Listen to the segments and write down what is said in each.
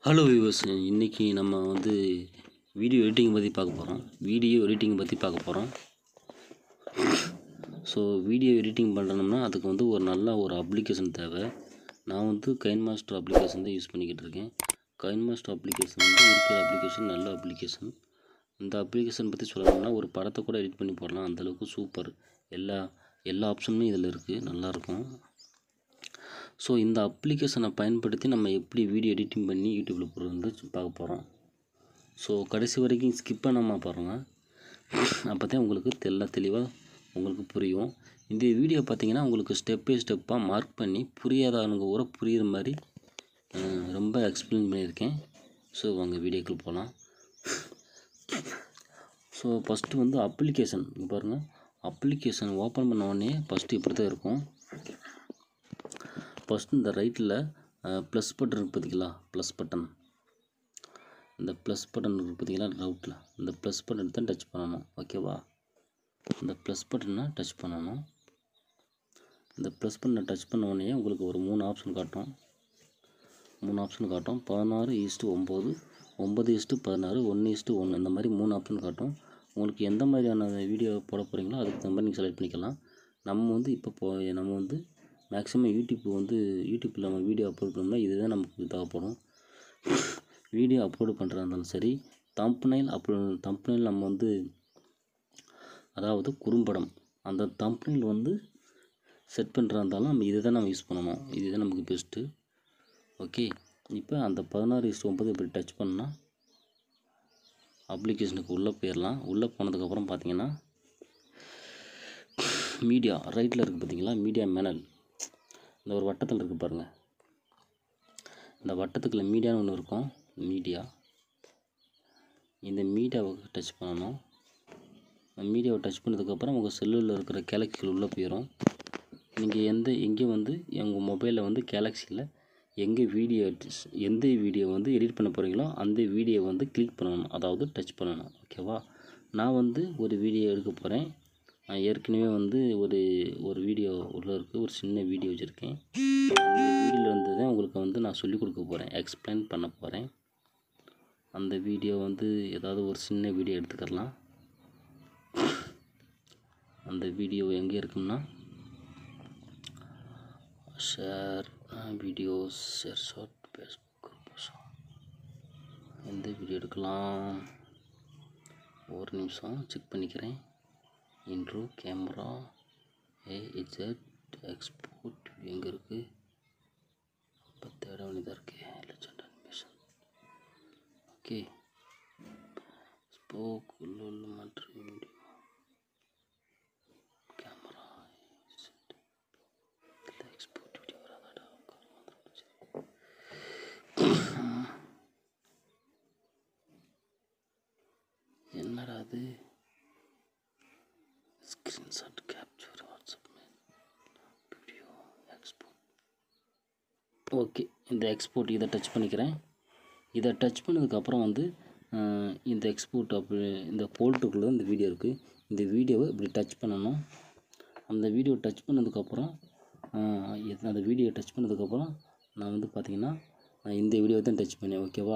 hello viewers இன்றைக்கி நம்ம வந்து வீடியோ எடிட்டிங் பற்றி பார்க்க போகிறோம் வீடியோ எடிட்டிங் பற்றி பார்க்க போகிறோம் ஸோ வீடியோ எடிட்டிங் பண்ணணும்னா அதுக்கு வந்து ஒரு நல்ல ஒரு அப்ளிகேஷன் தேவை நான் வந்து கைன் மாஸ்டர் அப்ளிகேஷன் தான் யூஸ் பண்ணிக்கிட்டு இருக்கேன் கைன் மாஸ்டர் அப்ளிகேஷன் வந்து இருக்கிற அப்ளிகேஷன் நல்ல அப்ளிகேஷன் இந்த அப்ளிகேஷன் பற்றி சொல்லணும்னா ஒரு படத்தை கூட எடிட் பண்ணி போடலாம் அந்தளவுக்கு சூப்பர் எல்லா எல்லா ஆப்ஷனுமே இதில் இருக்குது நல்லாயிருக்கும் ஸோ இந்த அப்ளிகேஷனை பயன்படுத்தி நம்ம எப்படி வீடியோ எடிட்டிங் பண்ணி யூடியூப்பில் போடுறது பார்க்க போகிறோம் ஸோ கடைசி வரைக்கும் ஸ்கிப் பண்ணாமல் பாருங்கள் அப்போ தான் உங்களுக்கு தெல்ல தெளிவாக உங்களுக்கு புரியும் இந்த வீடியோ பார்த்தீங்கன்னா உங்களுக்கு ஸ்டெப் பை ஸ்டெப்பாக மார்க் பண்ணி புரியாதவங்க கூட புரியுற மாதிரி அஹ், ரொம்ப எக்ஸ்பிளைன் பண்ணியிருக்கேன் ஸோ வாங்க வீடியோக்குள் போகலாம் ஸோ ஃபஸ்ட்டு வந்து அப்ளிகேஷன் இங்கே பாருங்கள் அப்ளிகேஷன் ஓப்பன் பண்ண உடனே ஃபஸ்ட்டு இப்படி தான் இருக்கும் ஃபஸ்ட்டு இந்த ரைட்டில் ப்ளஸ் பட்டன் இருக்குது பார்த்தீங்களா ப்ளஸ் பட்டன் இந்த ப்ளஸ் பட்டன் இருக்குது பார்த்தீங்களா ரவுட்டில் இந்த ப்ளஸ் பட்டன் தான் டச் பண்ணணும் ஓகேவா இந்த ப்ளஸ் பட்டனை டச் பண்ணணும் இந்த ப்ளஸ் பட்டனை டச் பண்ண உடனே உங்களுக்கு ஒரு மூணு ஆப்ஷன் காட்டும் மூணு ஆப்ஷன் காட்டும் பதினாறு ஈஸ்ட்டு ஒம்பது ஒம்பது ஈஸ்ட்டு பதினாறு ஒன்று ஈஸ்ட்டு ஒன்று இந்த மாதிரி மூணு ஆப்ஷன் காட்டும் உங்களுக்கு எந்த மாதிரியான வீடியோ போட போகிறீங்களோ அதுக்கு தகுந்த மாதிரி நீங்கள் செலக்ட் பண்ணிக்கலாம் நம்ம வந்து இப்போ போ நம்ம வந்து மேக்ஸிமம் யூடியூப் வந்து யூடியூப்பில் நம்ம வீடியோ அப்லோட் பண்ணோம்னா இதுதான் நமக்கு தேவைப்படும் வீடியோ அப்லோடு பண்ணுறதா இருந்தாலும் சரி தம்ப்னைல் அப்லோட் தம்ப்னைல் நம்ம வந்து அதாவது குறும்படம் அந்த தம்ப்னைல் வந்து செட் பண்ணுறதா இருந்தாலும் நம்ம இதை தான் நம்ம யூஸ் பண்ணணும் இதுதான் நமக்கு பெஸ்ட்டு ஓகே இப்போ அந்த பதினாறு இஸ்ட் ஒம்பது இப்படி டச் பண்ணால் அப்ளிகேஷனுக்கு உள்ளே போயிடலாம் உள்ளே போனதுக்கப்புறம் பார்த்தீங்கன்னா மீடியா ரைட்டில் இருக்குது பார்த்தீங்களா மீடியா மேனல் இந்த ஒரு வட்டத்தில் இருக்குது பாருங்கள் இந்த வட்டத்துக்குள்ள மீடியான்னு ஒன்று இருக்கும் மீடியா இந்த மீடியாவை டச் பண்ணணும் மீடியாவை டச் பண்ணதுக்கப்புறம் உங்கள் செல்லில் இருக்கிற கேலக்சியில் உள்ளே போயிடும் நீங்கள் எந்த எங்கே வந்து உங்கள் மொபைலில் வந்து கேலக்சியில் எங்கே வீடியோ எந்த வீடியோ வந்து எடிட் பண்ண போகிறீங்களோ அந்த வீடியோ வந்து கிளிக் பண்ணணும் அதாவது டச் பண்ணணும் ஓகேவா நான் வந்து ஒரு வீடியோ எடுக்க போகிறேன் நான் ஏற்கனவே வந்து ஒரு ஒரு வீடியோ உள்ளே இருக்குது ஒரு சின்ன வீடியோ வச்சுருக்கேன் அந்த வீடியோவில் இருந்து தான் உங்களுக்கு வந்து நான் சொல்லிக் கொடுக்க போகிறேன் எக்ஸ்பிளைன் பண்ண போகிறேன் அந்த வீடியோ வந்து ஏதாவது ஒரு சின்ன வீடியோ எடுத்துக்கலாம் அந்த வீடியோ எங்கே இருக்குன்னா share videos share short Facebook எந்த வீடியோ எடுக்கலாம் ஒரு நிமிஷம் செக் பண்ணிக்கிறேன் இன்ட்ரோ கேமரா ஏஇஜெட் எக்ஸ்போர்ட் எங்கே இருக்குது இப்போ தேட வேண்டியதாக இருக்கு லெஜண்ட் அனிமேஷன் ஓகே ஸ்போக் மற்றும் வீடியோ கேமரா எக்ஸ்போர்ட் வீடியோ வராதாடா என்னடா அது screenshot capture WhatsApp video export okay இந்த எக்ஸ்போர்ட் இதை டச் பண்ணிக்கிறேன் இதை டச் பண்ணதுக்கப்புறம் வந்து அஹ், இந்த எக்ஸ்போர்ட் அப்படி இந்த ஃபோல்டருக்குள்ளே இந்த வீடியோ இருக்குது இந்த வீடியோவை இப்படி டச் பண்ணணும் அந்த வீடியோ டச் பண்ணதுக்கப்புறம் அஹ், இது- அந்த வீடியோ டச் பண்ணதுக்கப்புறம் நான் வந்து பார்த்தீங்கன்னா நான் இந்த வீடியோவை தான் டச் பண்ணேன் ஓகேவா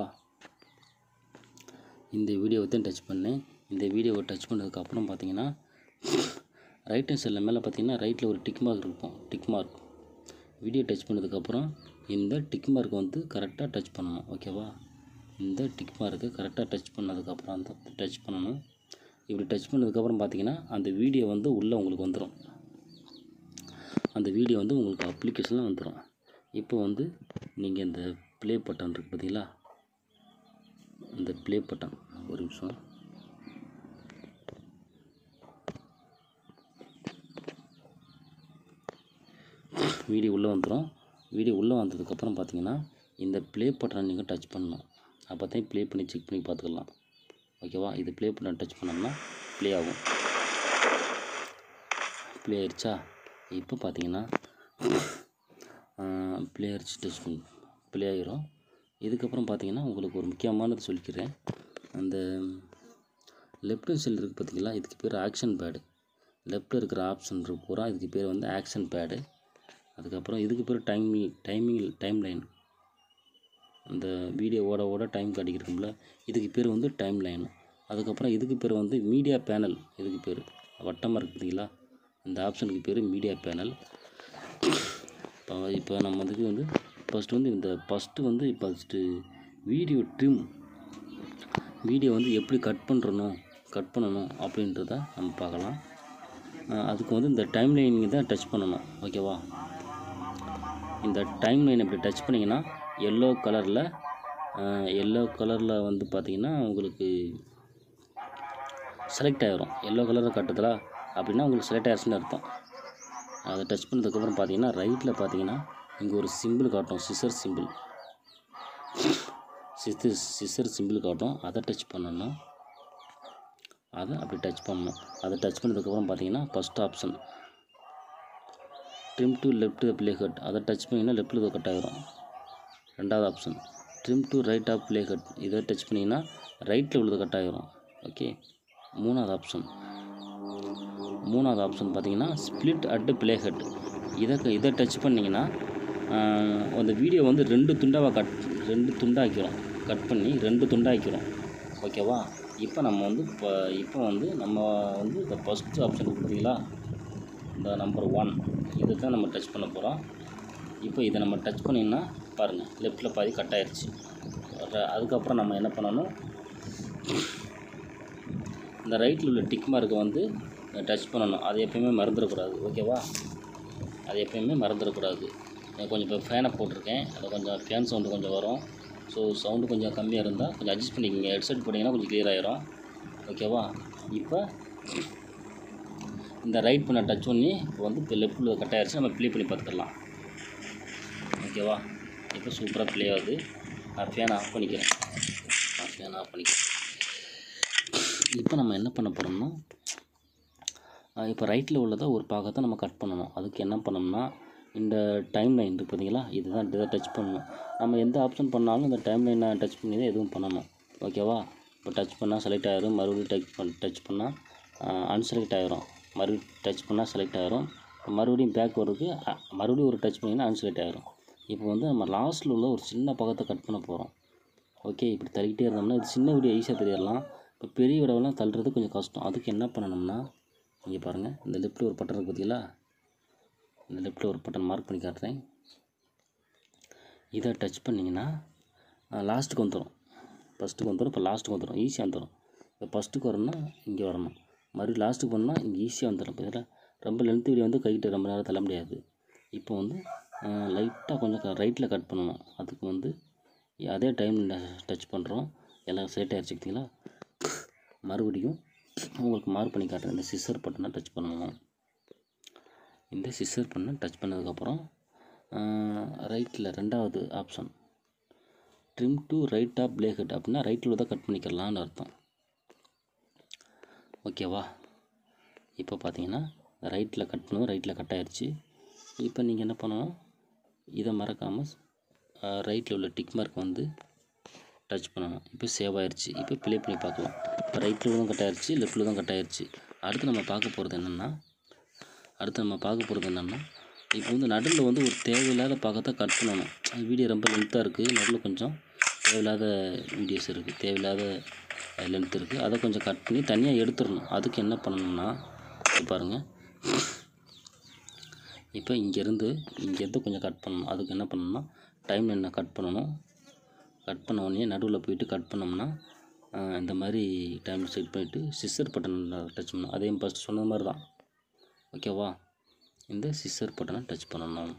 இந்த வீடியோவை தான் டச் பண்ணேன் இந்த வீடியோவை டச் பண்ணதுக்கப்புறம் பார்த்தீங்கன்னா ரைட் ஹேண்ட் சைடில் மேலே பார்த்தீங்கன்னா ரைட்டில் ஒரு டிக் மார்க் இருக்கும் டிக் மார்க் வீடியோ டச் பண்ணதுக்கப்புறம் இந்த டிக் மார்க் வந்து கரெக்டாக டச் பண்ணணும் ஓகேவா இந்த டிக் மார்க்கு கரெக்டாக டச் பண்ணதுக்கப்புறம் அந்த டச் பண்ணணும் இப்படி டச் பண்ணதுக்கப்புறம் பார்த்தீங்கன்னா அந்த வீடியோ வந்து உள்ளே உங்களுக்கு வந்துடும் அந்த வீடியோ வந்து உங்களுக்கு அப்ளிகேஷனில் வந்துடும் இப்போ வந்து நீங்கள் இந்த ப்ளே பட்டன் இருக்குது பார்த்தீங்களா இந்த ப்ளே பட்டன் ஒரு நிமிஷம் வீடியோ உள்ளே வந்துடும் வீடியோ உள்ளே வந்ததுக்கப்புறம் பார்த்தீங்கன்னா இந்த ப்ளே பட்டனை நீங்கள் டச் பண்ணணும் அப்போ தான் ப்ளே பண்ணி செக் பண்ணி பார்த்துக்கலாம் ஓகேவா இது ப்ளே பட்டன் டச் பண்ணோம்னா ப்ளே ஆகும் ப்ளே ஆயிடுச்சா இப்போ பார்த்தீங்கன்னா ப்ளே ஆயிடுச்சு டச் பண்ணி ப்ளே ஆகிரும் இதுக்கப்புறம் பார்த்தீங்கன்னா உங்களுக்கு ஒரு முக்கியமானது சொல்லிக்கிறேன் அந்த லெஃப்ட் சைடில் இருக்குது பார்த்தீங்களா இதுக்கு பேர் ஆக்ஷன் பேடு லெஃப்ட்டில் இருக்கிற ஆப்ஷன் இருக்கு பூரா இதுக்கு பேர் வந்து ஆக்ஷன் பேடு அதுக்கப்புறம் இதுக்கு பேர் டைமிங் டைமிங் டைம் லைன் இந்த வீடியோ ஓட ஓட டைம் காட்டிக்கிருக்கும்ல இதுக்கு பேர் வந்து டைம் லைன் அதுக்கப்புறம் இதுக்கு பேர் வந்து மீடியா பேனல் இதுக்கு பேர் வட்டமாக இருக்கு பார்த்தீங்களா இந்த ஆப்ஷனுக்கு பேர் மீடியா பேனல் இப்போ இப்போ நம்ம இதுக்கு வந்து ஃபஸ்ட்டு வந்து இந்த ஃபஸ்ட்டு வந்து ஃபஸ்ட்டு வீடியோ ட்ரிம் வீடியோ வந்து எப்படி கட் பண்ணுறணும் கட் பண்ணணும் அப்படின்றத நம்ம பார்க்கலாம் அஹ் அதுக்கு வந்து இந்த டைம் லைனிங் தான் டச் பண்ணணும் ஓகேவா இந்த டைம் லைன் இப்படி டச் பண்ணிங்கன்னா எல்லோ கலரில் எல்லோ கலரில் வந்து பார்த்தீங்கன்னா உங்களுக்கு செலக்ட் ஆகிரும் எல்லோ கலரில் கட்டுதலா அப்படின்னா உங்களுக்கு செலக்ட் ஆயிடுச்சுன்னு அர்த்தம் அதை டச் பண்ணதுக்கப்புறம் பார்த்தீங்கன்னா ரைட்டில் பார்த்தீங்கன்னா இங்கே ஒரு சிம்பிள் காட்டும் scissor symbol scissor scissor symbol காட்டும் அதை டச் பண்ணணும் அதை அப்படி டச் பண்ணணும் அதை டச் பண்ணதுக்கப்புறம் பார்த்தீங்கன்னா first option trim to left play cut அதை டச் பண்ணிங்கன்னா லெஃப்ட்டில் கட் ஆகிரும் ரெண்டாவது option trim to right of play cut இதை டச் பண்ணிங்கன்னா ரைட்டில் உள்ளது கட் ஆகிரும் ஓகே மூணாவது ஆப்ஷன் மூணாவது ஆப்ஷன் பார்த்தீங்கன்னா ஸ்ப்ளிட் அட் ப்ளே ஹெட் இதை இதை டச் பண்ணிங்கன்னா ஆஹ், அந்த வீடியோ வந்து ரெண்டு துண்டாவாக கட் ரெண்டு துண்டாக்கிறோம் கட் பண்ணி ரெண்டு துண்டாக்கிறோம் ஓகேவா இப்போ நம்ம வந்து இப்போ இப்போ வந்து நம்ம வந்து இந்த ஃபஸ்ட்டு ஆப்ஷன் பார்த்தீங்களா இந்த நம்பர் ஒன் இதை தான் நம்ம டச் பண்ண போகிறோம் இப்போ இதை நம்ம டச் பண்ணிங்கன்னா பாருங்கள் லெஃப்ட்டில் பாதி கட் ஆயிடுச்சு ர- அதுக்கப்புறம் நம்ம என்ன பண்ணணும் இந்த ரைட்டில் உள்ள டிக் மார்க்கை வந்து டச் பண்ணணும் அது எப்பயுமே மறந்துடக்கூடாது ஓகேவா அது எப்பயுமே மறந்துடக்கூடாது நான் கொஞ்சம் இப்போ ஃபேனை போட்டிருக்கேன் அது கொஞ்சம் ஃபேன் சவுண்டு கொஞ்சம் வரும் ஸோ சவுண்டு கொஞ்சம் கம்மியாக இருந்தால் கொஞ்சம் அட்ஜஸ்ட் பண்ணிக்கோங்க ஹெட்செட் போட்டிங்கன்னா கொஞ்சம் clear ஆயிரும் ஓகேவா இப்போ இந்த ரைட் பண்ண டச் பண்ணி இப்போ வந்து இப்போ லெஃப்ட்டில் கட் ஆயிடுச்சு நம்ம ப்ளே பண்ணி பார்த்துக்கலாம் ஓகேவா இப்போ சூப்பராக ப்ளே ஆகுது நான் ஃபேனை ஆஃப் பண்ணிக்கிறேன் நான் ஃபேனை ஆஃப் பண்ணிக்கிறேன் இப்போ நம்ம என்ன பண்ண போகிறோம்னா இப்போ ரைட்டில் உள்ளதை ஒரு பாகத்தை நம்ம கட் பண்ணணும் அதுக்கு என்ன பண்ணோம்னா இந்த டைம் லைன் இருக்குது பார்த்தீங்களா இதுதான் இதை டச் பண்ணணும் நம்ம எந்த ஆப்ஷன் பண்ணாலும் இந்த டைம் லைனை டச் பண்ணி தான் எதுவும் பண்ணணும் ஓகேவா இப்போ டச் பண்ணால் செலக்ட் ஆயிரும் மறுபடியும் டச் பண்ண டச் பண்ணால் அன்செலக்ட் ஆயிரும் மறுபடியும் டச் பண்ணால் செலக்ட் ஆயிரும் மறுபடியும் பேக் வரதுக்கு அ- மறுபடியும் ஒரு டச் பண்ணிங்கன்னா அன்செலக்ட் ஆயிரும் இப்போ வந்து நம்ம லாஸ்ட்டில் உள்ள ஒரு சின்ன பக்கத்தை கட் பண்ண போகிறோம் ஓகே இப்படி தள்ளிக்கிட்டே இருந்தோம்னா இது சின்ன வீடியோ ஈஸியாக தெரியலாம் இப்போ பெரிய விடவெல்லாம் தள்ளுறது கொஞ்சம் கஷ்டம் அதுக்கு என்ன பண்ணணும்னா இங்கே பாருங்கள் இந்த லெஃப்ட்டில் ஒரு பட்டன் இருக்குது பார்த்தீங்களா இந்த லெஃப்ட்டில் ஒரு பட்டன் மார்க் பண்ணி காட்டுறேன் இதை டச் பண்ணிங்கன்னா லாஸ்ட்டுக்கு வந்துடும் ஃபஸ்ட்டுக்கு வந்துடும் இப்போ லாஸ்ட்டுக்கு வந்துடும் ஈஸியாக வந்துடும் இப்போ ஃபஸ்ட்டுக்கு வரணும்னா இங்கே வரணும் மறுபடியும் லாஸ்ட்டுக்கு போனால் இங்கே ஈஸியாக வந்துடும் இப்போ இதில் ரொம்ப லென்த் வீடியோ வந்து கைகிட்ட ரொம்ப நேரம் தள்ள முடியாது இப்போ வந்து லைட்டாக கொஞ்சம் ரைட்டில் கட் பண்ணணும் அதுக்கு வந்து அதே டைம் டச் பண்ணுறோம் எல்லாம் செலக்ட் ஆகிடுச்சிங்களா மறுபடியும் உங்களுக்கு மார்க் பண்ணி காட்டுறேன் இந்த சிசர் பட்டனை டச் பண்ணணும் இந்த சிசர் பண்ண டச் பண்ணதுக்கப்புறம் ரைட்டில் ரெண்டாவது option trim to right of playhead அப்படின்னா ரைட்டில் தான் கட் பண்ணிக்கலாம்னு அர்த்தம் ஓகேவா இப்போ பார்த்தீங்கன்னா ரைட்டில் கட் பண்ணது ரைட்டில் கட் ஆயிடுச்சு இப்போ நீங்கள் என்ன பண்ணணும் இதை மறக்காமல் ரைட்டில் உள்ள டிக் மார்க் வந்து டச் பண்ணணும் இப்போ சேவ் ஆயிடுச்சு இப்போ ப்ளே பண்ணி பார்க்கலாம் இப்போ ரைட்டில் தான் கட் ஆயிடுச்சு லெஃப்ட்டில் தான் கட் ஆயிடுச்சு அடுத்து நம்ம பார்க்க போகிறது என்னென்னா அடுத்து நம்ம பார்க்க போகிறது என்னென்னா இப்போ வந்து நடுவில் வந்து ஒரு தேவையில்லாத பக்கத்தை கட் பண்ணணும் அது வீடியோ ரொம்ப லென்த்தாக இருக்குது நடுவில் கொஞ்சம் தேவையில்லாத வீடியோஸ் இருக்குது தேவையில்லாத லென்த் இருக்குது அதை கொஞ்சம் கட் பண்ணி தனியாக எடுத்துடணும் அதுக்கு என்ன பண்ணணும்னா இப்போ பாருங்கள் இப்போ இங்கேருந்து இங்கேருந்து கொஞ்சம் கட் பண்ணணும் அதுக்கு என்ன பண்ணணும்னா டைம் என்ன கட் பண்ணணும் கட் பண்ண உடனே நடுவில் போயிட்டு கட் பண்ணோம்னா ஆஹ், இந்த மாதிரி டைம் செட் பண்ணிவிட்டு சிஸ்டர் பட்டனில் டச் பண்ணணும் அதே ஃபஸ்ட்டு சொன்ன மாதிரி தான் ஓகேவா இந்த சிஸ்டர் பட்டனை டச் பண்ணணும்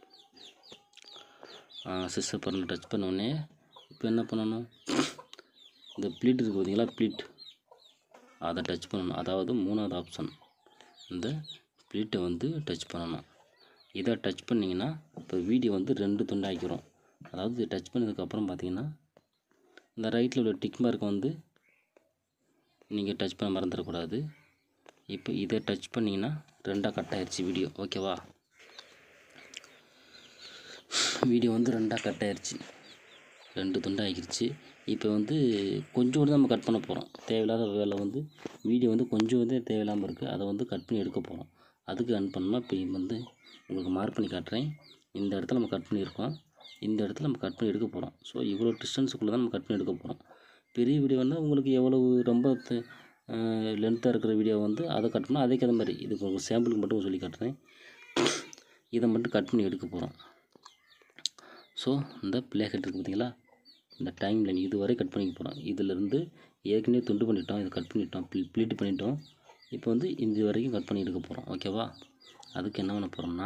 சிஸ்டர் பட்டனை டச் பண்ண உடனே இப்போ என்ன பண்ணணும் இந்த ப்ளீட் இருக்குது பார்த்தீங்களா ப்ளீட் அதை டச் பண்ணணும் அதாவது மூணாவது ஆப்ஷன் இந்த ப்ளீட்டை வந்து டச் பண்ணணும் இதை டச் பண்ணிங்கன்னா இப்போ வீடியோ வந்து ரெண்டு துண்டாக்கிரும் அதாவது டச் பண்ணதுக்கப்புறம் பார்த்தீங்கன்னா இந்த ரைட்டில் உள்ள டிக் மார்க் வந்து நீங்கள் டச் பண்ண மறந்துடக்கூடாது இப்போ இதை டச் பண்ணிங்கன்னா ரெண்டாக கட் ஆயிடுச்சு வீடியோ ஓகேவா வீடியோ வந்து ரெண்டாக கட் ஆயிடுச்சு ரெண்டு துண்டாக ஆகிருச்சு இப்போ வந்து கொஞ்சோண்டு தான் நம்ம கட் பண்ண போகிறோம் தேவையில்லாத வேலை வந்து வீடியோ வந்து கொஞ்சம் வந்து தேவையில்லாமல் இருக்குது அதை வந்து கட் பண்ணி எடுக்க போகிறோம் அதுக்கு அன் பண்ணோம்னா இப்போ வந்து உங்களுக்கு மார்க் பண்ணி காட்டுறேன் இந்த இடத்துல நம்ம கட் பண்ணியிருக்கோம் இந்த இடத்துல நம்ம கட் பண்ணி எடுக்க போகிறோம் ஸோ இவ்வளோ டிஸ்டன்ஸுக்குள்ளே தான் நம்ம கட் பண்ணி எடுக்க போகிறோம் பெரிய வீடியோன்னா உங்களுக்கு எவ்வளவு ரொம்ப லென்த்தாக இருக்கிற வீடியோ வந்து அதை கட் பண்ணால் அதுக்கு அந்த மாதிரி இதுக்கு ஒரு சாம்பிளுக்கு மட்டும் சொல்லி காட்டுறேன் இதை மட்டும் கட் பண்ணி எடுக்க போகிறோம் ஸோ இந்த ப்ளே ஹெட் இருக்குது பார்த்தீங்களா இந்த டைம் லைன் இதுவரை கட் பண்ணிக்க போகிறோம் இதிலிருந்து ஏற்கனவே துண்டு பண்ணிட்டோம் இதை கட் பண்ணிட்டோம் ப்ளீட் பண்ணிட்டோம் இப்போ வந்து இது வரைக்கும் கட் பண்ணி எடுக்க போகிறோம் ஓகேவா அதுக்கு என்ன பண்ண போகிறோம்னா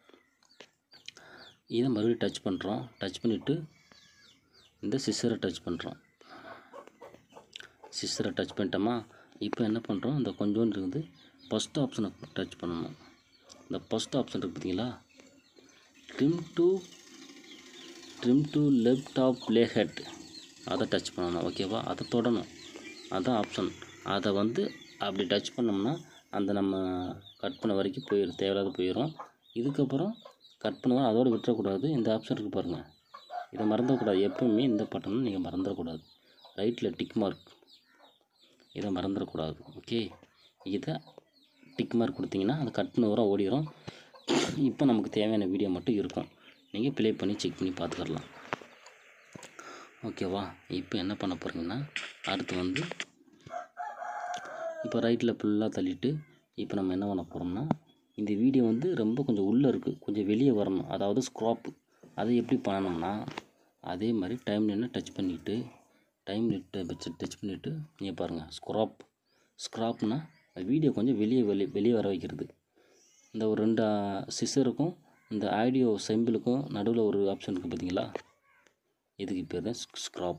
இதை மறுபடியும் டச் பண்ணுறோம் டச் பண்ணிவிட்டு இந்த சிஸ்ஸரை டச் பண்ணுறோம் சிஸ்ஸரை டச் பண்ணிட்டோமா இப்போ என்ன பண்ணுறோம் இந்த கொஞ்சோண்டு இருக்குது ஃபஸ்ட் ஆப்ஷனை டச் பண்ணணும் இந்த ஃபஸ்ட் ஆப்ஷன் இருக்குது பார்த்தீங்களா trim to trim to left of playhead அதை டச் பண்ணணும் ஓகேவா அதை தொடணும் அதான் ஆப்ஷன் அதை வந்து அப்படி டச் பண்ணோம்னா அந்த நம்ம கட் பண்ண வரைக்கும் போயிடும் தேவையில்லாத போயிடும் இதுக்கப்புறம் கட் பண்ணுவோம் அதோடு விட்டுறக்கூடாது இந்த ஆப்ஷன் இருக்குது பாருங்கள் இதை மறந்துடக்கூடாது எப்பவுமே இந்த பட்டனை நீங்கள் மறந்துடக்கூடாது ரைட்டில் டிக் மார்க் இதை மறந்துடக்கூடாது ஓகே இதை டிக் மார்க் கொடுத்தீங்கன்னா அது கட் பண்ண வர ஓடிடும் இப்போ நமக்கு தேவையான வீடியோ மட்டும் இருக்கும் நீங்கள் ப்ளே பண்ணி செக் பண்ணி பார்த்துக்கலாம் ஓகேவா இப்போ என்ன பண்ண போகிறீங்கன்னா அடுத்து வந்து இப்போ ரைட்டில் ஃபுல்லாக தள்ளிட்டு இப்போ நம்ம என்ன பண்ண போகிறோம்னா இந்த வீடியோ வந்து ரொம்ப கொஞ்சம் உள்ளே இருக்குது கொஞ்சம் வெளியே வரணும் அதாவது ஸ்க்ராப் அதை எப்படி பண்ணணும்னா அதே மாதிரி டைம் லைனை டச் பண்ணிவிட்டு டைம் வச்சு டச் பண்ணிவிட்டு நீங்கள் பாருங்கள் ஸ்க்ராப் ஸ்க்ராப்னா வீடியோ கொஞ்சம் வெளியே வெளியே வெளியே வர வைக்கிறது இந்த ஒரு ரெண்டு சிசருக்கும் இந்த ஆடியோ செம்பிளுக்கும் நடுவில் ஒரு ஆப்ஷன் இருக்குது பார்த்தீங்களா இதுக்கு பேர் தான் ஸ்க்ராப்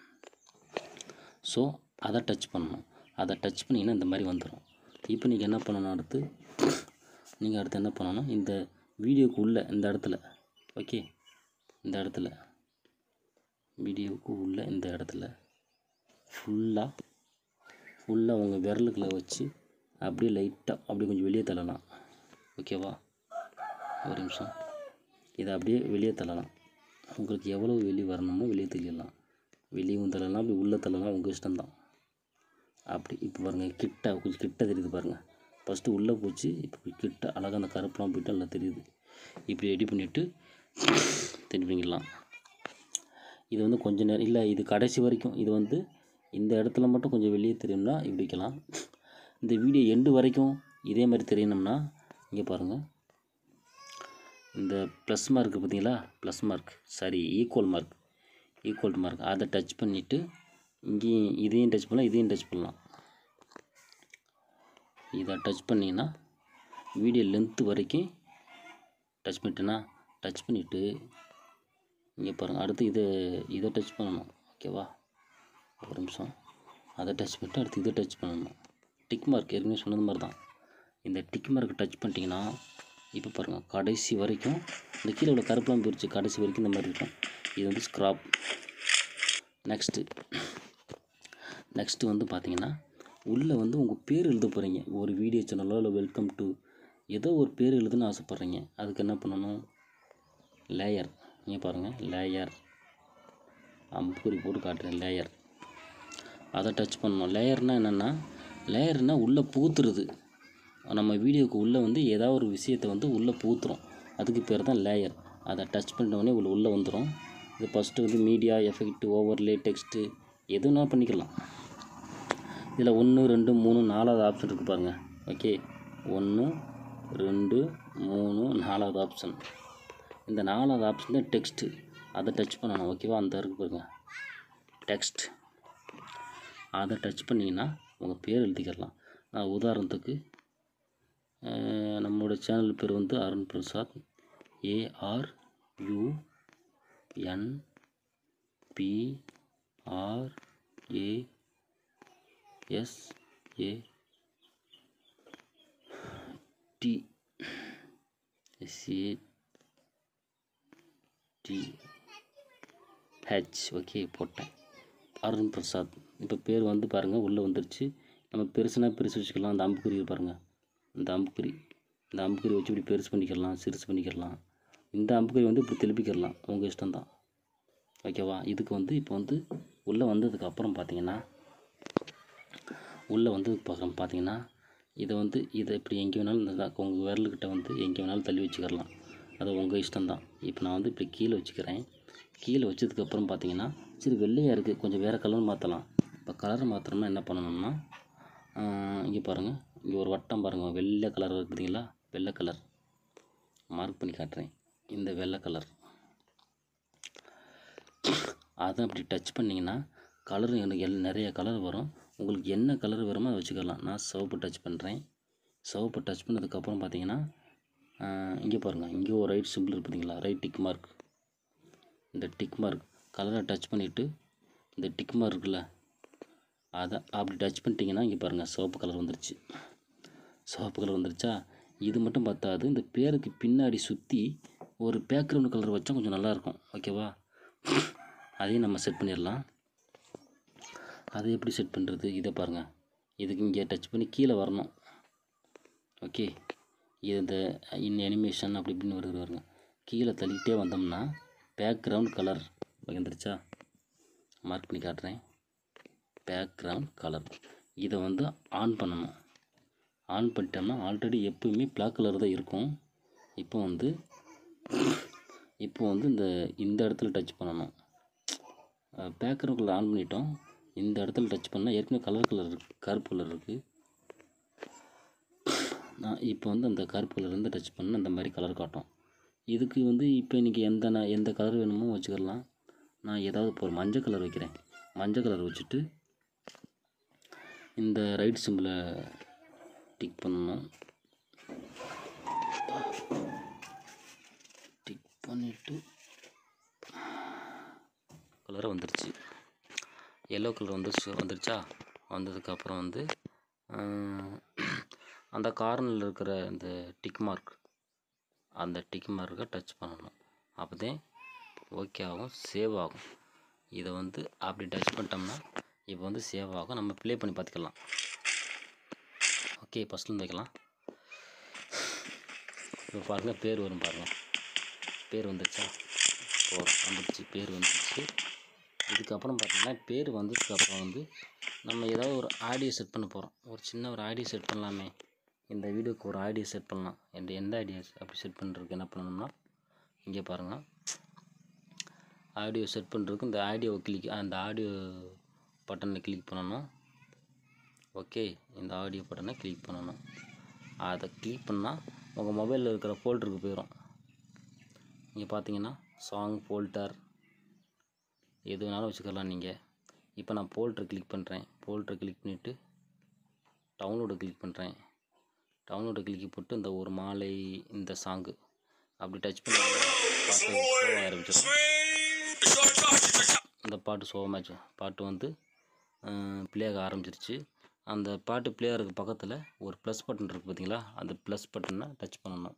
ஸோ அதை டச் பண்ணணும் அதை டச் பண்ணிங்கன்னா இந்த மாதிரி வந்துடும் இப்போ நீங்கள் என்ன பண்ணணும் அடுத்து நீங்கள் அடுத்து என்ன பண்ணணும் இந்த வீடியோக்கு உள்ள இந்த இடத்துல ஓகே இந்த இடத்துல வீடியோவுக்கு உள்ள இந்த இடத்துல ஃபுல்லாக ஃபுல்லாக உங்கள் விரலுக்குள்ள வச்சு அப்படியே லைட்டாக அப்படியே கொஞ்சம் வெளியே தள்ளலாம் ஓகேவா ஒரு நிமிஷம் இதை அப்படியே வெளியே தள்ளலாம் உங்களுக்கு எவ்வளோ வெளியே வரணுமோ வெளியே தள்ளிடலாம் வெளியும் தள்ளலாம் அப்படி உள்ளே தள்ளலாம் உங்கள் இஷ்டம்தான் அப்படி இப்போ பாருங்கள் கிட்ட கொஞ்சம் கிட்ட தெரியுது பாருங்கள் ஃபஸ்ட்டு உள்ளே போச்சு இப்போ கிட்ட அழகாக அந்த கருப்பெலாம் போயிட்டு நல்லா தெரியுது இப்படி ரெடி பண்ணிவிட்டு திருப்பி பண்ணிடலாம் இது வந்து கொஞ்ச நேரம் இல்லை இது கடைசி வரைக்கும் இது வந்து இந்த இடத்துல மட்டும் கொஞ்சம் வெளியே தெரியும்னா இப்படி வைக்கலாம் இந்த வீடியோ எண்டு வரைக்கும் இதே மாதிரி தெரியணும்னா இங்கே பாருங்கள் இந்த ப்ளஸ் மார்க் பார்த்தீங்களா plus mark sorry equal mark equal mark அதை டச் பண்ணிவிட்டு இங்கேயும் இதையும் டச் பண்ணலாம் இதையும் டச் பண்ணலாம் இதை டச் பண்ணிங்கன்னா வீடியோ லென்த்து வரைக்கும் டச் பண்ணிட்டேன்னா டச் பண்ணிவிட்டு இங்கே பாருங்கள் அடுத்து இதை இதை டச் பண்ணணும் ஓகேவா ஒரு நிமிஷம் அதை டச் பண்ணிட்டு அடுத்து இதை டச் பண்ணணும் டிக் மார்க் ஏற்கனவே சொன்னது மாதிரி தான் இந்த டிக் மார்க் டச் பண்ணிட்டீங்கன்னா இப்போ பாருங்கள் கடைசி வரைக்கும் இந்த கீழே உள்ள கருப்பெலாம் போயிடுச்சு கடைசி வரைக்கும் இந்த மாதிரி இருக்கும் இது வந்து ஸ்க்ராப் நெக்ஸ்ட்டு நெக்ஸ்ட்டு வந்து பார்த்தீங்கன்னா உள்ளே வந்து உங்கள் பேர் எழுத போகிறீங்க ஒரு வீடியோ சேனலோ இல்லை வெல்கம் டு ஏதோ ஒரு பேர் எழுதுன்னு ஆசைப்பட்றீங்க அதுக்கு என்ன பண்ணணும் லேயர் இங்கே பாருங்கள் லேயர் அம்புக்குறி போட்டு காட்டுறேன் லேயர் அதை டச் பண்ணணும் லேயர்னால் என்னென்னா லேயர்னால் உள்ளே பூத்துறது நம்ம வீடியோக்கு உள்ளே வந்து ஏதாவது ஒரு விஷயத்தை வந்து உள்ளே பூத்துரும் அதுக்கு பேர் தான் லேயர் அதை டச் பண்ணிட்டோடனே உள்ள உள்ளே வந்துடும் இது ஃபஸ்ட்டு வந்து மீடியா எஃபெக்ட் ஓவர்லே டெக்ஸ்ட்டு எதுனா பண்ணிக்கலாம் இதில் ஒன்று ரெண்டு மூணு நாலாவது ஆப்ஷன் இருக்குது பாருங்கள் ஓகே ஒன்று ரெண்டு மூணு நாலாவது ஆப்ஷன் இந்த நாலாவது ஆப்ஷன் தான் டெக்ஸ்ட்டு அதை டச் பண்ணணும் ஓகேவா அந்த இருக்கு பாருங்க டெக்ஸ்ட் அதை டச் பண்ணிங்கன்னா உங்கள் பேர் எழுதிக்கிடலாம் நான் உதாரணத்துக்கு அஹ், நம்மளோட சேனல் பேர் வந்து Arun Prasad A R U N P R A S A D S A D H okay போட்டேன் அருண் பிரசாத் இப்போ பேர் வந்து பாருங்கள் உள்ளே வந்துருச்சு நம்ம பெருசுனா பெருசு வச்சுக்கலாம் அந்த அம்புக்குறி பாருங்கள் இந்த அம்புக்குறி இந்த அம்புக்குறி வச்சு இப்படி பெருசு பண்ணிக்கலாம் சிறுசு பண்ணிக்கலாம் இந்த அம்புக்குறி வந்து இப்படி திருப்பிக்கிடலாம் உங்கள் இஷ்டம்தான் ஓகேவா இதுக்கு வந்து இப்போ வந்து உள்ளே வந்ததுக்கு அப்புறம் பார்த்தீங்கன்னா உள்ளே வந்து பார்க்குறோம் பார்த்தீங்கன்னா இதை வந்து இதை இப்படி எங்கே வேணாலும் இந்த உங்கள் விரலுக்கிட்ட வந்து எங்கே வேணாலும் தள்ளி வச்சுக்கிடலாம் அது உங்கள் இஷ்டம்தான் இப்போ நான் வந்து இப்படி கீழே வச்சுக்கிறேன் கீழே வச்சதுக்கப்புறம் பார்த்தீங்கன்னா சரி வெள்ளையாக இருக்குது கொஞ்சம் வேறு கலர் மாற்றலாம் இப்போ கலரை மாற்றணும்னா என்ன பண்ணணும்னா இங்கே பாருங்கள் இங்கே ஒரு வட்டம் பாருங்கள் வெள்ளை கலர் இருக்குது பார்த்தீங்களா வெள்ளை கலர் மார்க் பண்ணி காட்டுறேன் இந்த வெள்ளை கலர் அதை அப்படி டச் பண்ணிங்கன்னா கலர் எனக்கு எல் நிறைய கலர் வரும் உங்களுக்கு என்ன கலர் வருமோ அதை வச்சுக்கலாம் நான் சிவப்பு டச் பண்ணுறேன் சிவப்பு டச் பண்ணதுக்கப்புறம் பார்த்தீங்கன்னா இங்கே பாருங்கள் இங்கே ஒரு ரைட் சிம்பிள் இருக்கு பார்த்தீங்களா ரைட் டிக் மார்க் இந்த டிக் மார்க் கலரை டச் பண்ணிவிட்டு இந்த டிக் மார்க் இருக்குல்ல அதை அப்படி டச் பண்ணிட்டீங்கன்னா இங்கே பாருங்கள் சிவப்பு கலர் வந்துருச்சு சிவப்பு கலர் வந்துருச்சா இது மட்டும் பத்தாது இந்த பேருக்கு பின்னாடி சுற்றி ஒரு பேக்ரவுண்ட் கலர் வச்சா கொஞ்சம் நல்லாயிருக்கும் ஓகேவா அதையும் நம்ம செட் பண்ணிடலாம் அதை எப்படி செட் பண்ணுறது இதை பாருங்கள் இதுக்கு இங்கே டச் பண்ணி கீழே வரணும் ஓகே இது இந்த இன் அனிமேஷன் அப்படி இப்படின்னு வருது பாருங்க கீழே தள்ளிக்கிட்டே வந்தோம்னா பேக்ரவுண்ட் கலர் வந்துருச்சா மார்க் பண்ணி காட்டுறேன் பேக்ரவுண்ட் கலர் இதை வந்து ஆன் பண்ணணும் ஆன் பண்ணிட்டோம்னா ஆல்ரெடி எப்பவுமே பிளாக் கலர் தான் இருக்கும் இப்போ வந்து இப்போ வந்து இந்த இந்த இடத்துல டச் பண்ணணும் பேக்ரவுண்ட் கலர் ஆன் பண்ணிட்டோம் இந்த இடத்துல டச் பண்ணால் ஏற்கனவே கலர் கலர் இருக்கு கருப்பு கலர் இருக்குது நான் இப்போ வந்து அந்த கருப்பு கலர்லேருந்து டச் பண்ண இந்த மாதிரி கலர் காட்டும் இதுக்கு வந்து இப்போ இன்றைக்கி எந்த நான் எந்த கலர் வேணுமோ வச்சுக்கலாம் நான் ஏதாவது இப்போ ஒரு மஞ்சள் கலர் வைக்கிறேன் மஞ்சள் கலர் வச்சுட்டு இந்த ரைட் சிம்பிளை டிக் பண்ணணும் டிக் பண்ணிவிட்டு கலர் வந்துருச்சு எல்லோ கலர் வந்துருச்சு வந்துருச்சா வந்ததுக்கப்புறம் வந்து ஆஹ், அந்த கார்னரில் இருக்கிற அந்த டிக் மார்க் அந்த டிக் மார்க்கை டச் பண்ணணும் அப்போ தான் ஓகே ஆகும் சேவ் ஆகும் இதை வந்து அப்படி டச் பண்ணிட்டோம்னா இப்போ வந்து சேவ் ஆகும் நம்ம ப்ளே பண்ணி பார்த்துக்கலாம் ஓகே ஃபஸ்ட்லேருந்து வைக்கலாம் இப்போ பாருங்கள் பேர் வரும் பாருங்கள் பேர் வந்துருச்சா ஓ வந்துருச்சு பேர் வந்துருச்சு இதுக்கப்புறம் பார்த்தீங்கன்னா பேர் வந்ததுக்கப்புறம் வந்து நம்ம ஏதாவது ஒரு ஆடியோ செட் பண்ண போகிறோம் ஒரு சின்ன ஒரு ஆடியோ செட் பண்ணலாமே இந்த வீடியோக்கு ஒரு ஆடியோ செட் பண்ணலாம் எந்த எந்த ஆடியோ அப்படி செட் பண்ணுறதுக்கு என்ன பண்ணணும்னா இங்கே பாருங்கள் ஆடியோ செட் பண்ணுறதுக்கு இந்த ஆடியோ கிளிக் அந்த ஆடியோ பட்டனை கிளிக் பண்ணணும் ஓகே இந்த ஆடியோ பட்டனை கிளிக் பண்ணணும் அதை கிளிக் பண்ணால் உங்கள் மொபைலில் இருக்கிற ஃபோல்டருக்கு போயிடும் இங்கே பார்த்தீங்கன்னா சாங் ஃபோல்டர் எது வேணாலும் வச்சுக்கலாம் நீங்கள் இப்போ நான் போல்ட்ரு கிளிக் பண்ணுறேன் போல்ட்ரு கிளிக் பண்ணிவிட்டு டவுன்லோடு கிளிக் பண்ணுறேன் டவுன்லோடு கிளிக் போட்டு இந்த ஒரு மாலை இந்த சாங்கு அப்படி டச் பண்ணி பாட்டு show ஆரம்பிச்சிடும் இந்த பாட்டு சோகமாச்சு பாட்டு வந்து ப்ளே ஆக ஆரம்பிச்சிருச்சு அந்த பாட்டு ப்ளே ஆகிறதுக்கு பக்கத்தில் ஒரு ப்ளஸ் பட்டன் இருக்குது பார்த்தீங்களா அந்த ப்ளஸ் பட்டனை டச் பண்ணணும்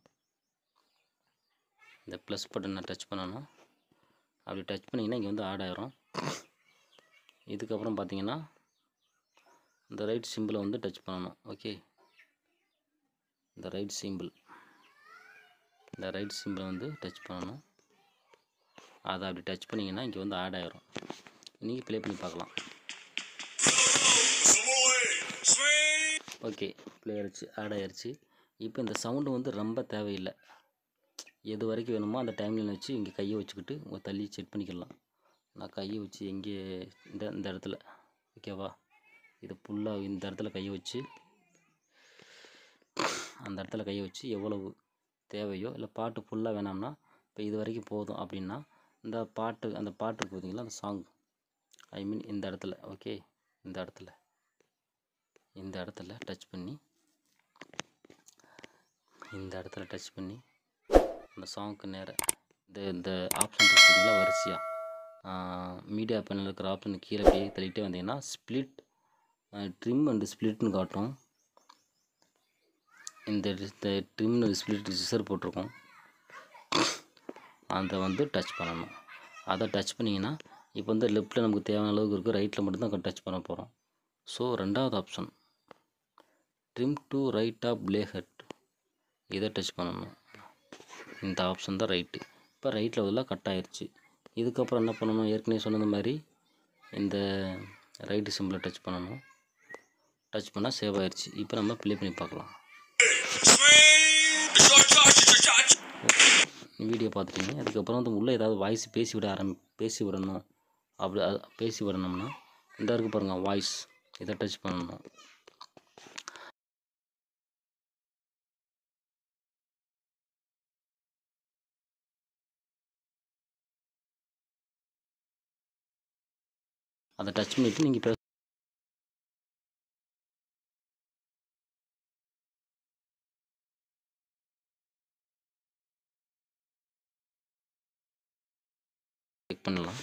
இந்த ப்ளஸ் பட்டனை டச் பண்ணணும் அப்படி டச் பண்ணிங்கன்னா இங்கே வந்து ஆட் ஆயிரும் இதுக்கப்புறம் பார்த்தீங்கன்னா இந்த ரைட் சிம்பிளை வந்து டச் பண்ணணும் ஓகே இந்த ரைட் சிம்பிள் இந்த ரைட் சிம்பிளை வந்து டச் பண்ணணும் அதை அப்படி டச் பண்ணிங்கன்னா இங்கே வந்து ஆட் ஆயிரும் நீங்கள் ப்ளே பண்ணி பார்க்கலாம் ஓகே ப்ளே ஆயிடுச்சு ஆட் ஆயிடுச்சு இப்போ இந்த சவுண்டு வந்து ரொம்ப தேவையில்லை எது வரைக்கும் வேணுமோ அந்த டைம்லைன் வச்சு இங்கே கையை வச்சுக்கிட்டு உங்கள் தள்ளி செட் பண்ணிக்கலாம் நான் கையை வச்சு எங்கே இந்த இந்த இடத்துல ஓகேவா இது ஃபுல்லாக இந்த இடத்துல கையை வச்சு அந்த இடத்துல கையை வச்சு எவ்வளவு தேவையோ இல்லை பாட்டு ஃபுல்லாக வேணாம்னா இப்போ இது வரைக்கும் போதும் அப்படின்னா இந்த பாட்டு அந்த பாட்டு இருக்கு பார்த்தீங்களா அந்த சாங் ஐ மீன் இந்த இடத்துல ஓகே இந்த இடத்துல இந்த இடத்துல டச் பண்ணி இந்த இடத்துல டச் பண்ணி அந்த சாங்க்கு நேரம் இந்த இந்த ஆப்ஷன் இருக்குங்களா வரிசையாக மீடியா பேனல் இருக்கிற ஆப்ஷன் கீழே அப்படியே தள்ளிட்டே வந்தீங்கன்னா ஸ்ப்ளிட் ட்ரிம் அண்ட் ஸ்ப்ளிட்னு காட்டும் இந்த ட்ரிம் அண்ட் ஸ்ப்ளிட் ரிசர் போட்டிருக்கோம் அதை வந்து டச் பண்ணணும் அதை டச் பண்ணிங்கன்னா இப்போ வந்து லெஃப்ட்டில் நமக்கு தேவையான அளவுக்கு இருக்குது ரைட்டில் மட்டும்தான் டச் பண்ண போகிறோம் ஸோ ரெண்டாவது option trim to right of playhead இதை டச் பண்ணணும் இந்த ஆப்ஷன் தான் ரைட்டு இப்போ ரைட்டில் பதிலாக கட் ஆயிருச்சு இதுக்கப்புறம் என்ன பண்ணணும் ஏற்கனவே சொன்னது மாதிரி இந்த ரைட்டு சிம்பிளை டச் பண்ணணும் டச் பண்ணால் சேவ் ஆயிருச்சு இப்போ நம்ம ப்ளே பண்ணி பார்க்கலாம் வீடியோ பார்த்துட்டீங்க அதுக்கப்புறம் வந்து உள்ளே ஏதாவது வாய்ஸ் பேசி விட ஆரம்பி பேசி விடணும் அப்படி அது பேசி விடணும்னா இந்த இருக்கு பாருங்கள் வாய்ஸ் இதை டச் பண்ணணும் அதை டச் பண்ணிவிட்டு நீங்கள் பேச செக் பண்ணலாம்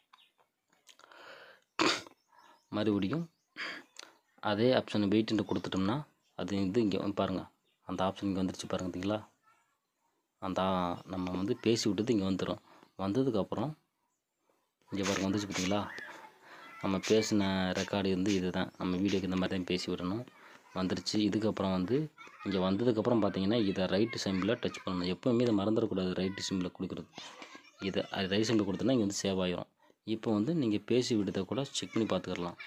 மறுபடியும் அதே ஆப்ஷன் வெயிட்டு கொடுத்துட்டோம்னா அது இது இங்கே வந்து பாருங்கள் அந்த ஆப்ஷன் இங்கே வந்துருச்சு பாருங்க பார்த்தீங்களா அந்த ஆ- நம்ம வந்து பேசி விட்டது இங்கே வந்துடும் வந்ததுக்கப்புறம் இங்கே பாருங்க வந்துச்சு பார்த்தீங்களா நம்ம பேசின ரெக்கார்டு வந்து இது தான் நம்ம வீடியோக்கு இந்த மாதிரி தான் பேசி விடணும் வந்துருச்சு இதுக்கப்புறம் வந்து இங்கே வந்ததுக்கப்புறம் பார்த்தீங்கன்னா இதை ரைட்டு சிம்பிளில் டச் பண்ணணும் எப்போவுமே இதை மறந்துடக்கூடாது ரைட்டு சிம்பிளில் கொடுக்குறது இதை அது ரைட் சிம்பிள் கொடுத்தோன்னா இங்கே வந்து சேவ் ஆயிரும் இப்போ வந்து நீங்கள் பேசி விட்டதை கூட செக் பண்ணி பார்த்துக்கலாம்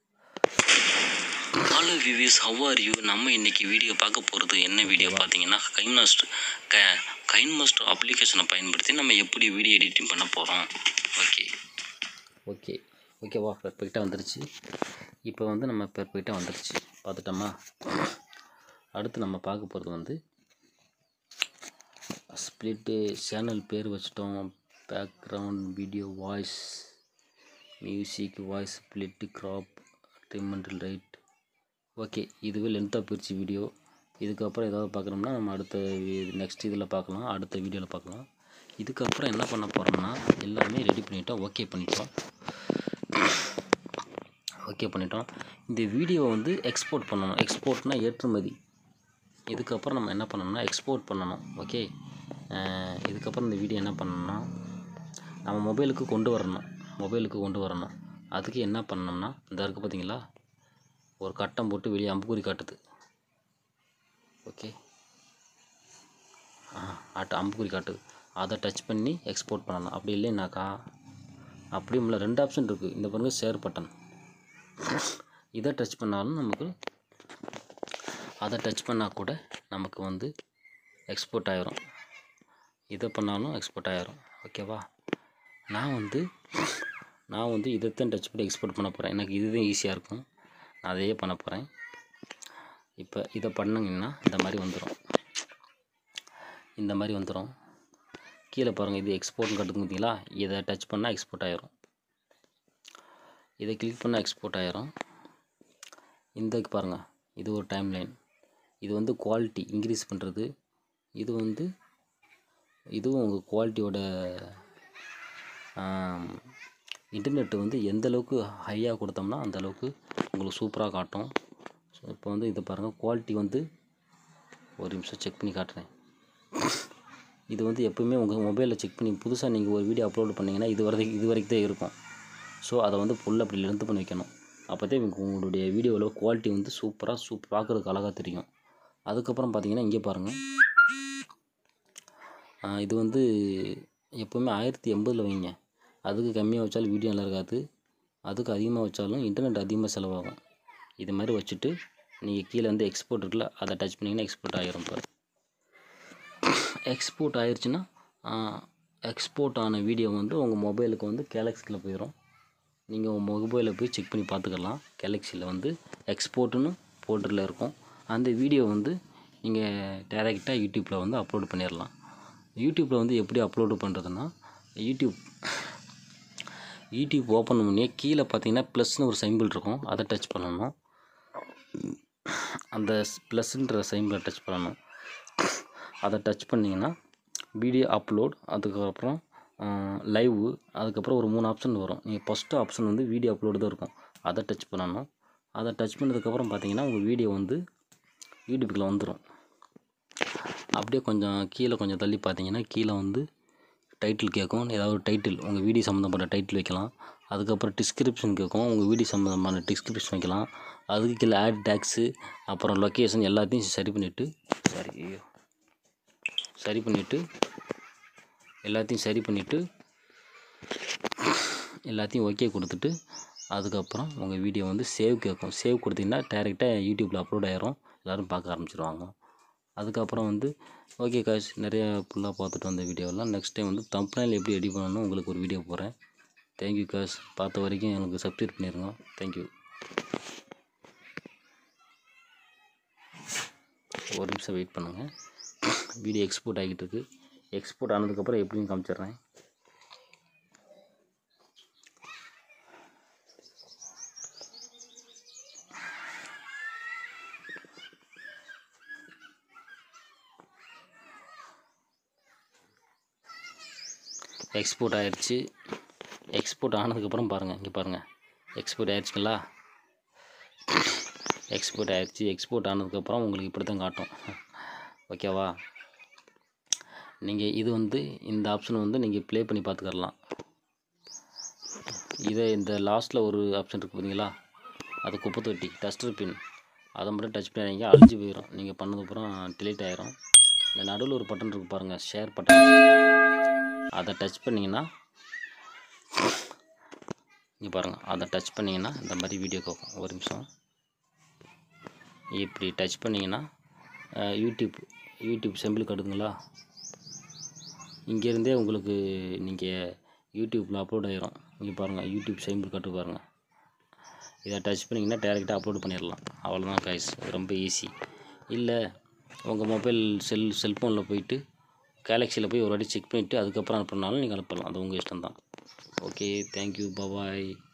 hello viewers how are you நம்ம இன்னைக்கு வீடியோ பார்க்க போகிறது என்ன வீடியோ பார்த்தீங்கன்னா கைன் மாஸ்டர் க கைன் மாஸ்டர் அப்ளிகேஷனை பயன்படுத்தி நம்ம எப்படி வீடியோ எடிட்டிங் பண்ண போகிறோம் ஓகே ஓகே ஓகேவா பெர்ஃபெக்டாக வந்துருச்சு இப்போ வந்து நம்ம பெர்ஃபெக்டாக வந்துருச்சு பார்த்துட்டோமா அடுத்து நம்ம பார்க்க போகிறது வந்து ஸ்ப்ளிட்டு சேனல் பேர் வச்சிட்டோம் background video voice music voice split crop ட்ரிமெண்டல் ரைட் ஓகே இதுவே லென்த்தாக போயிடுச்சு வீடியோ இதுக்கப்புறம் ஏதாவது பார்க்குறோம்னா நம்ம அடுத்த நெக்ஸ்ட் இதில் பார்க்கலாம் அடுத்த வீடியோவில் பார்க்கலாம் இதுக்கப்புறம் என்ன பண்ண போகிறோம்னா எல்லாமே ரெடி பண்ணிட்டோம் ஓகே பண்ணிட்டோம் ஓகே பண்ணிட்டோம் இந்த வீடியோவை வந்து எக்ஸ்போர்ட் பண்ணணும் எக்ஸ்போர்ட்னா ஏற்றுமதி இதுக்கப்புறம் நம்ம என்ன பண்ணணும்னா எக்ஸ்போர்ட் பண்ணணும் ஓகே அஹ் இதுக்கப்புறம் இந்த வீடியோ என்ன பண்ணணும்னா நம்ம மொபைலுக்கு கொண்டு வரணும் மொபைலுக்கு கொண்டு வரணும் அதுக்கு என்ன பண்ணணும்னா இந்த இருக்குது பார்த்தீங்களா ஒரு கட்டம் போட்டு வெளியே அம்புக்குறி காட்டுது ஓகே ஆ ஆட்ட அம்புக்குறி காட்டுது அதை டச் பண்ணி எக்ஸ்போர்ட் பண்ணணும் அப்படி இல்லைன்னாக்கா அப்படியும் இல்லை ரெண்டு ஆப்ஷன் இருக்குது இந்த பாருங்க ஷேர் பட்டன் இதை டச் பண்ணாலும் நமக்கு அதை டச் பண்ணால் கூட நமக்கு வந்து எக்ஸ்போர்ட் ஆயிரும் இதை பண்ணாலும் எக்ஸ்போர்ட் ஆயிரும் ஓகேவா நான் வந்து நான் வந்து இதைத்தான் டச் பண்ணி எக்ஸ்போர்ட் பண்ண போகிறேன் எனக்கு இதுதான் ஈஸியாக இருக்கும் நான் அதையே பண்ண போகிறேன் இப்போ இதை பண்ணுங்கன்னா இந்த மாதிரி வந்துடும் இந்த மாதிரி வந்துடும் கீழே பாருங்கள் இது எக்ஸ்போர்ட்னு கட்டுங்க பார்த்தீங்களா இதை டச் பண்ணால் எக்ஸ்போர்ட் ஆயிரும் இதை கிளிக் பண்ணால் எக்ஸ்போர்ட் ஆயிரும் இந்த பாருங்கள் இது ஒரு டைம் லைன் இது வந்து குவாலிட்டி இன்க்ரீஸ் பண்ணுறது இது வந்து இதுவும் உங்கள் குவாலிட்டியோட இன்டர்நெட்டு வந்து எந்த அளவுக்கு ஹையாக கொடுத்தோம்னா அந்த அளவுக்கு உங்களுக்கு சூப்பராக காட்டும் ஸோ இப்போ வந்து இது பாருங்கள் குவாலிட்டி வந்து ஒரு நிமிஷம் செக் பண்ணி காட்டுறேன் இது வந்து எப்போவுமே உங்கள் மொபைலில் செக் பண்ணி புதுசாக நீங்கள் ஒரு வீடியோ அப்லோட் பண்ணிங்கன்னா இது வரைக்கும் இது வரைக்கும் தான் இருக்கும் ஸோ அதை வந்து ஃபுல்லாக அப்படி லென்த் பண்ணி வைக்கணும் அப்போ தான் உங்களுடைய வீடியோவில் குவாலிட்டி வந்து சூப்பராக சூப் பார்க்குறதுக்கு அழகாக தெரியும் அதுக்கப்புறம் பார்த்தீங்கன்னா இங்கே பாருங்கள் ஆ, இது வந்து எப்போவுமே ஆயிரத்தி எண்பதில் வைங்க அதுக்கு கம்மியாக வச்சாலும் வீடியோ நல்லா இருக்காது அதுக்கு அதிகமாக வச்சாலும் இன்டர்நெட் அதிகமாக செலவாகும் இது மாதிரி வச்சுட்டு நீங்கள் கீழே வந்து எக்ஸ்போர்ட் இருக்குல்ல அதை டச் பண்ணிங்கன்னா எக்ஸ்போர்ட் ஆகிரும் இப்போ எக்ஸ்போர்ட் ஆயிருச்சுன்னா எக்ஸ்போர்ட் ஆன வீடியோ வந்து உங்கள் மொபைலுக்கு வந்து கேலக்ஸியில் போயிடும் நீங்கள் உங்கள் மொபைலில் போய் செக் பண்ணி பார்த்துக்கலாம் கேலக்ஸியில் வந்து எக்ஸ்போர்ட்டுன்னு போர்ட்டரில் இருக்கும் அந்த வீடியோ வந்து நீங்கள் டேரெக்டாக யூடியூப்பில் வந்து அப்லோட் பண்ணிடலாம் யூடியூப்பில் வந்து எப்படி அப்லோடு பண்ணுறதுன்னா யூடியூப் யூடியூப் ஓப்பன் பண்ணி கீழே பார்த்தீங்கன்னா ப்ளஸ்னு ஒரு சிம்பிள் இருக்கும் அதை டச் பண்ணணும் அந்த ப்ளஸ்ன்ற சிம்பிளை டச் பண்ணணும் அதை டச் பண்ணிங்கன்னா வீடியோ அப்லோட் அதுக்கப்புறம் லைவ் அதுக்கப்புறம் ஒரு மூணு ஆப்ஷன் வரும் நீங்கள் ஃபஸ்ட்டு ஆப்ஷன் வந்து வீடியோ அப்லோடு தான் இருக்கும் அதை டச் பண்ணணும் அதை டச் பண்ணதுக்கப்புறம் பார்த்தீங்கன்னா உங்கள் வீடியோ வந்து யூடியூப்குள்ளே வந்துடும் அப்படியே கொஞ்சம் கீழே கொஞ்சம் தள்ளி பார்த்தீங்கன்னா கீழே வந்து டைட்டில் கேட்கும் ஏதாவது ஒரு டைட்டில் உங்கள் வீடியோ சம்மந்தப்பட்ட டைட்டில் வைக்கலாம் அதுக்கப்புறம் டிஸ்கிரிப்ஷன் கேட்கும் உங்கள் வீடியோ சம்மந்தமான டிஸ்கிரிப்ஷன் வைக்கலாம் அதுக்கு கீழே ஆட் டேக்ஸு அப்புறம் லொக்கேஷன் எல்லாத்தையும் சரி பண்ணிவிட்டு சரி ஐயோ சரி பண்ணிவிட்டு எல்லாத்தையும் சரி பண்ணிவிட்டு எல்லாத்தையும் ஓகே கொடுத்துட்டு அதுக்கப்புறம் உங்கள் வீடியோ வந்து சேவ் கேட்கும் சேவ் கொடுத்தீங்கன்னா டேரெக்டாக யூடியூப்பில் அப்லோட் ஆயிரும் எல்லோரும் பார்க்க ஆரம்பிச்சிருவாங்க அதுக்கப்புறம் வந்து ஓகே காஷ் நிறைய ஃபுல்லாக பார்த்துட்டு வந்த வீடியோலாம் நெக்ஸ்ட் டைம் வந்து தம்ப்னைல் எப்படி எடிட் பண்ணணும் உங்களுக்கு ஒரு வீடியோ போகிறேன் தேங்க்யூ காஷ் பார்த்த வரைக்கும் எனக்கு சப்ஸ்கிரைப் பண்ணிடுங்க தேங்க்யூ ஒரு நிமிஷம் வெயிட் பண்ணுங்கள் வீடியோ எக்ஸ்போர்ட் ஆகிட்டு இருக்கு எக்ஸ்போர்ட் ஆனதுக்கப்புறம் எப்படின்னு காமிச்சிடுறேன் எக்ஸ்போர்ட் ஆயிடுச்சு எக்ஸ்போர்ட் ஆனதுக்கப்புறம் பாருங்கள் இங்கே பாருங்கள் எக்ஸ்போர்ட் ஆயிடுச்சுங்களா எக்ஸ்போர்ட் ஆயிடுச்சு எக்ஸ்போர்ட் ஆனதுக்கப்புறம் உங்களுக்கு இப்படி தான் காட்டும் ஓகேவா நீங்கள் இது வந்து இந்த ஆப்ஷன் வந்து நீங்கள் ப்ளே பண்ணி பார்த்துக்கலாம் இதை இந்த லாஸ்ட்டில் ஒரு ஆப்ஷன் இருக்குது பார்த்தீங்களா அது குப்பை தொட்டி டஸ்டர் பின் அதை மட்டும் டச் பண்ணீங்க அழிஞ்சு போயிடும் நீங்கள் பண்ணதுக்கப்புறம் டிலீட் ஆயிரும் இந்த நடுவில் ஒரு பட்டன் இருக்குது பாருங்கள் ஷேர் பட்டன் அதை டச் பண்ணிங்கன்னா இங்கே பாருங்கள் அதை டச் பண்ணிங்கன்னா இந்த மாதிரி வீடியோ கேட்கும் ஒரு நிமிஷம் இப்படி டச் பண்ணிங்கன்னா அஹ், யூடியூப் யூடியூப் செம்பிள் கடுங்களா இங்கேருந்தே உங்களுக்கு நீங்கள் யூடியூப்பில் அப்லோட் ஆயிரும் இங்கே பாருங்கள் யூடியூப் செம்பிள் கட்டு பாருங்கள் இதை டச் பண்ணிங்கன்னா டேரெக்டாக அப்லோட் பண்ணிடலாம் அவ்வளோதான் கைஸ் ரொம்ப ஈஸி இல்லை உங்கள் மொபைல் செல் செல்ஃபோனில் போயிட்டு கேலக்ஸியில் போய் ஒரு வாட்டி செக் பண்ணிவிட்டு அதுக்கப்புறம் அனுப்புனாலும் நீங்கள் அனுப்பலாம் அது உங்கள் இஷ்டம் தான் ஓகே தேங்க்யூ பபாய்